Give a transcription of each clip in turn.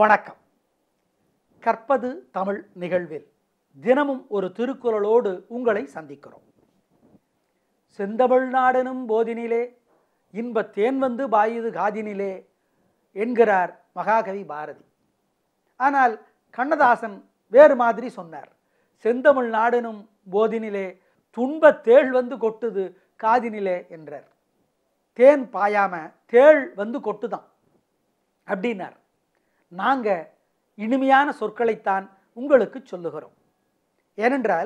வணக்கம் கற்பது தமிழ் நிகழ்வில் தினமும் ஒரு திருக்குறளோடு உங்களை சந்திக்கிறோம் செந்தமிழ் நாடெனும் போதினிலே இன்ப தேன் வந்து பாயுது காதினிலே என்கிறார் மகாகவி பாரதி ஆனால் கண்ணதாசன் வேறு மாதிரி சொன்னார் செந்தமிழ் நாடெனும் போதினிலே துன்பத் தேள் வந்து கொட்டுது காதினிலே என்றார் தேன் பாயாம தேள் வந்து கொட்டுதான் அப்படின்னார் நாங்க இனிமையான சொற்களைத்தான் உங்களுக்கு சொல்லுகிறோம் ஏனென்றால்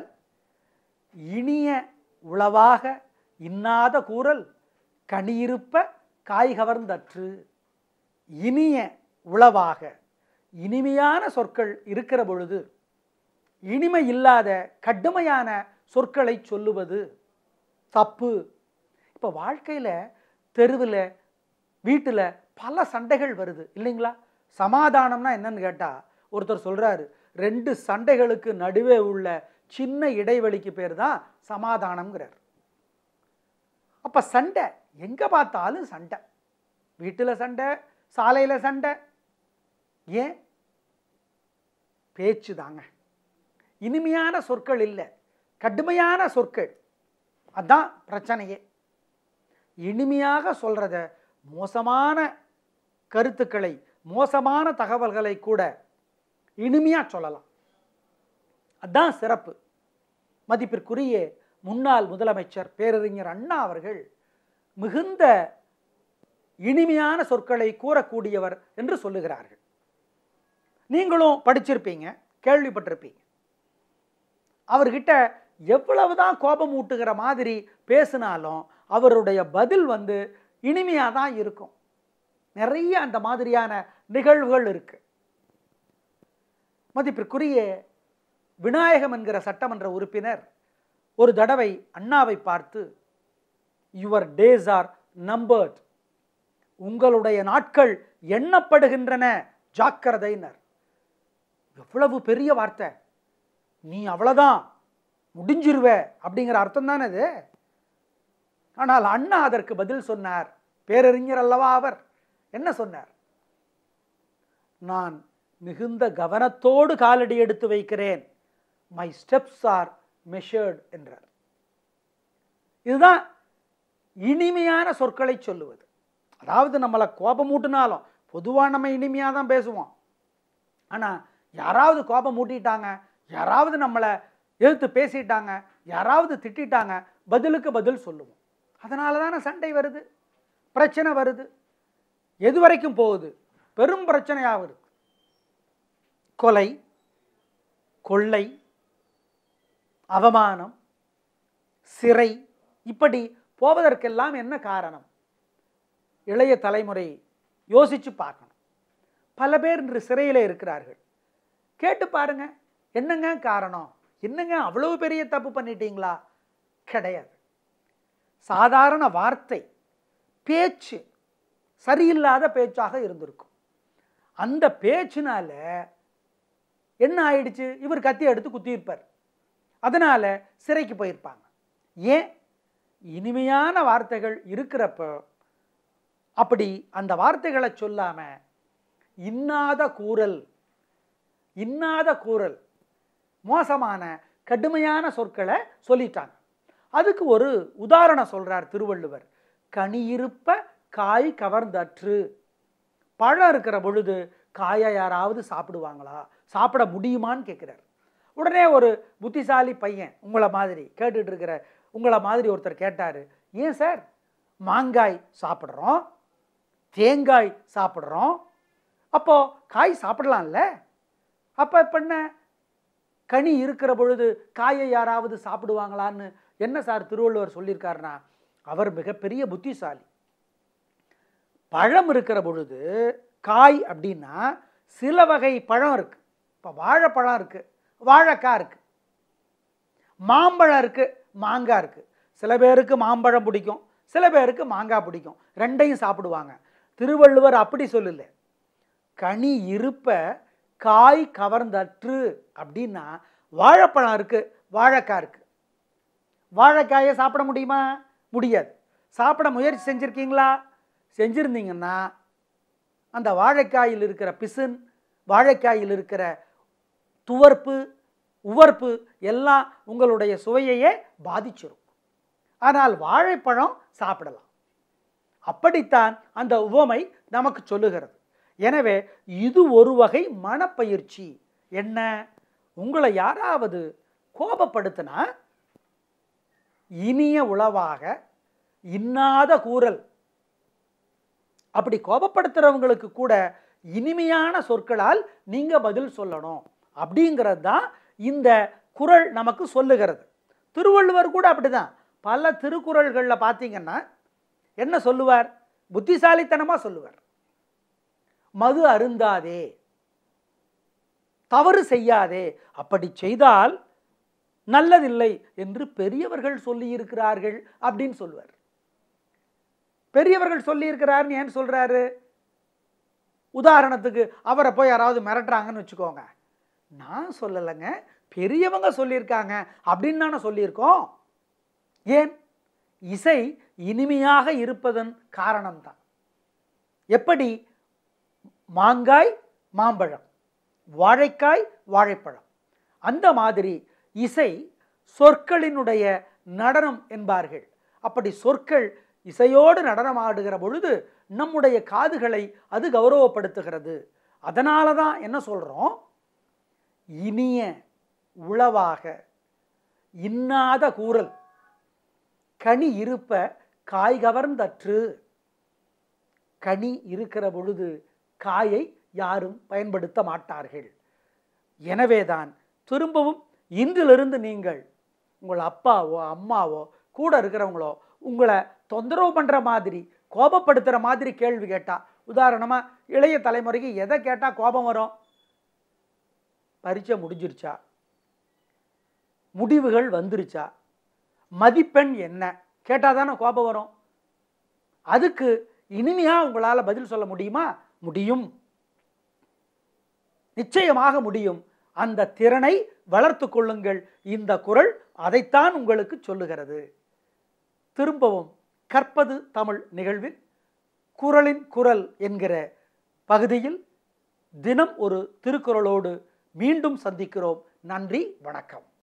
இனிய உளவாக இன்னாத கூறல் கனியிருப்ப காய் கவர்ந்தற்று இனிய உளவாக இனிமையான சொற்கள் இருக்கிற பொழுது இனிமை இல்லாத கடுமையான சொற்களை சொல்லுவது தப்பு இப்போ வாழ்க்கையில் தெருவில் வீட்டில் பல சண்டைகள் வருது இல்லைங்களா சமாதானம்னா என்னன்னு கேட்டால் ஒருத்தர் சொல்கிறாரு ரெண்டு சண்டைகளுக்கு நடுவே உள்ள சின்ன இடைவெளிக்கு பேர் தான் சமாதானம்ங்கிறார் அப்போ சண்டை எங்கே பார்த்தாலும் சண்டை வீட்டில் சண்டை சாலையில் சண்டை ஏன் பேச்சு தாங்க இனிமையான சொற்கள் இல்லை கடுமையான சொற்கள் அதான் பிரச்சனையே இனிமையாக சொல்கிறத மோசமான கருத்துக்களை மோசமான தகவல்களை கூட இனிமையாக சொல்லலாம் அதான் சிறப்பு மதிப்பிற்குரிய முன்னாள் முதலமைச்சர் பேரறிஞர் அண்ணா அவர்கள் மிகுந்த இனிமையான சொற்களை கூறக்கூடியவர் என்று சொல்லுகிறார்கள் நீங்களும் படிச்சிருப்பீங்க கேள்விப்பட்டிருப்பீங்க அவர்கிட்ட எவ்வளவுதான் கோபம் ஊட்டுகிற மாதிரி பேசினாலும் அவருடைய பதில் வந்து இனிமையாக தான் இருக்கும் நிறைய அந்த மாதிரியான நிகழ்வுகள் இருக்கு மதிப்பிற்குரிய விநாயகம் என்கிற சட்டமன்ற உறுப்பினர் ஒரு தடவை அண்ணாவை பார்த்து யுவர் டேஸ் ஆர் நம்பர்ட் உங்களுடைய நாட்கள் எண்ணப்படுகின்றன ஜாக்கிரதைனர் எவ்வளவு பெரிய வார்த்தை நீ அவ்வளோதான் முடிஞ்சிருவ அப்படிங்கிற அர்த்தம் தானே இது ஆனால் அண்ணா அதற்கு பதில் சொன்னார் பேரறிஞர் அல்லவா அவர் என்ன சொன்னார் நான் மிகுந்த கவனத்தோடு காலடி எடுத்து வைக்கிறேன் மை ஸ்டெப்ஸ் ஆர் மெஷர்ட் என்றார் இதுதான் இனிமையான சொற்களை சொல்லுவது அதாவது நம்மளை கோபம் மூட்டினாலும் பொதுவாக நம்ம இனிமையாக தான் பேசுவோம் ஆனால் யாராவது கோபம் மூட்டிட்டாங்க யாராவது நம்மளை எதிர்த்து பேசிட்டாங்க யாராவது திட்டாங்க பதிலுக்கு பதில் சொல்லுவோம் அதனால தானே சண்டை வருது பிரச்சனை வருது எது வரைக்கும் போகுது பெரும் பிரச்சனையாக வருது கொலை கொள்ளை அவமானம் சிறை இப்படி போவதற்கெல்லாம் என்ன காரணம் இளைய தலைமுறை யோசிச்சு பார்க்கணும் பல பேர் இன்று சிறையில் இருக்கிறார்கள் கேட்டு பாருங்க என்னங்க காரணம் என்னங்க அவ்வளவு பெரிய தப்பு பண்ணிட்டீங்களா கிடையாது சாதாரண வார்த்தை பேச்சு சரியில்லாத பேச்சாக இருந்திருக்கும் அந்த பேச்சினால என்ன ஆயிடுச்சு இவர் கத்தி எடுத்து குத்தியிருப்பார் அதனால சிறைக்கு போயிருப்பாங்க ஏன் இனிமையான வார்த்தைகள் இருக்கிறப்ப அப்படி அந்த வார்த்தைகளை சொல்லாம இன்னாத கூறல் இன்னாத கூறல் மோசமான கடுமையான சொற்களை சொல்லிட்டாங்க அதுக்கு ஒரு உதாரணம் சொல்றார் திருவள்ளுவர் கனியிருப்ப காய் கவர்ந்தற்று பழம் இருக்கிற பொழுது காயை யாராவது சாப்பிடுவாங்களா சாப்பிட முடியுமான்னு கேட்குறார் உடனே ஒரு புத்திசாலி பையன் உங்களை மாதிரி கேட்டுட்டு இருக்கிற உங்களை மாதிரி ஒருத்தர் கேட்டார் ஏன் சார் மாங்காய் சாப்பிட்றோம் தேங்காய் சாப்பிட்றோம் அப்போது காய் சாப்பிடலாம்ல அப்போ இப்போ என்ன கனி இருக்கிற பொழுது காயை யாராவது சாப்பிடுவாங்களான்னு என்ன சார் திருவள்ளுவர் சொல்லியிருக்காருன்னா அவர் மிகப்பெரிய புத்திசாலி பழம் இருக்கிற பொழுது காய் அப்படின்னா சில வகை பழம் இருக்கு இப்போ வாழைப்பழம் இருக்கு வாழைக்காய் இருக்கு மாம்பழம் இருக்கு மாங்காய் இருக்கு சில பேருக்கு மாம்பழம் பிடிக்கும் சில பேருக்கு மாங்காய் பிடிக்கும் ரெண்டையும் சாப்பிடுவாங்க திருவள்ளுவர் அப்படி சொல்லல கனி இருப்ப காய் கவர்ந்தற்று அப்படின்னா வாழைப்பழம் இருக்கு வாழைக்காய் இருக்கு வாழைக்காயை சாப்பிட முடியுமா முடியாது சாப்பிட முயற்சி செஞ்சுருக்கீங்களா செஞ்சுருந்தீங்கன்னா அந்த வாழைக்காயில் இருக்கிற பிசின் வாழைக்காயில் இருக்கிற துவர்ப்பு உவர்ப்பு எல்லாம் உங்களுடைய சுவையையே பாதிச்சிரும் ஆனால் வாழைப்பழம் சாப்பிடலாம் அப்படித்தான் அந்த உவமை நமக்கு சொல்லுகிறது எனவே இது ஒரு வகை மனப்பயிற்சி என்ன உங்களை யாராவது கோபப்படுத்தினா இனிய உளவாக இன்னாத கூறல் அப்படி கோபப்படுத்துறவங்களுக்கு கூட இனிமையான சொற்களால் நீங்க பதில் சொல்லணும் அப்படிங்கிறது தான் இந்த குறள் நமக்கு சொல்லுகிறது திருவள்ளுவர் கூட அப்படிதான் பல திருக்குறள்களில் பார்த்தீங்கன்னா என்ன சொல்லுவார் புத்திசாலித்தனமாக சொல்லுவார் மது அருந்தாதே தவறு செய்யாதே அப்படி செய்தால் நல்லதில்லை என்று பெரியவர்கள் சொல்லியிருக்கிறார்கள் அப்படின்னு சொல்லுவார் பெரியவர்கள் சொல்லியிருக்கிறாருன்னு ஏன் சொல்றாரு உதாரணத்துக்கு அவரை போய் யாராவது மிரட்டுறாங்கன்னு வச்சுக்கோங்க நான் சொல்லலைங்க பெரியவங்க சொல்லியிருக்காங்க அப்படின்னு தானே சொல்லியிருக்கோம் ஏன் இசை இனிமையாக இருப்பதன் காரணம்தான் எப்படி மாங்காய் மாம்பழம் வாழைக்காய் வாழைப்பழம் அந்த மாதிரி இசை சொற்களினுடைய நடனம் என்பார்கள் அப்படி சொற்கள் இசையோடு நடனமாடுகிற பொழுது நம்முடைய காதுகளை அது கௌரவப்படுத்துகிறது அதனால தான் என்ன சொல்கிறோம் இனிய உளவாக இன்னாத கூறல் கனி இருப்ப காய் கவர்ந்தற்று கனி இருக்கிற பொழுது காயை யாரும் பயன்படுத்த மாட்டார்கள் எனவேதான் திரும்பவும் இன்றிலிருந்து நீங்கள் உங்கள் அப்பாவோ அம்மாவோ கூட இருக்கிறவங்களோ உங்களை தொந்தரவு பண்ணுற மாதிரி கோபப்படுத்துகிற மாதிரி கேள்வி கேட்டா உதாரணமாக இளைய தலைமுறைக்கு எதை கேட்டால் கோபம் வரும் பரீட்சை முடிஞ்சிருச்சா முடிவுகள் வந்துருச்சா மதிப்பெண் என்ன கேட்டால் தானே கோபம் வரும் அதுக்கு இனிமையாக உங்களால் பதில் சொல்ல முடியுமா முடியும் நிச்சயமாக முடியும் அந்த திறனை வளர்த்து கொள்ளுங்கள் இந்த குரல் அதைத்தான் உங்களுக்கு சொல்லுகிறது திரும்பவும் கற்பது தமிழ் நிகழ்வில் குரலின் குரல் என்கிற பகுதியில் தினம் ஒரு திருக்குறளோடு மீண்டும் சந்திக்கிறோம் நன்றி வணக்கம்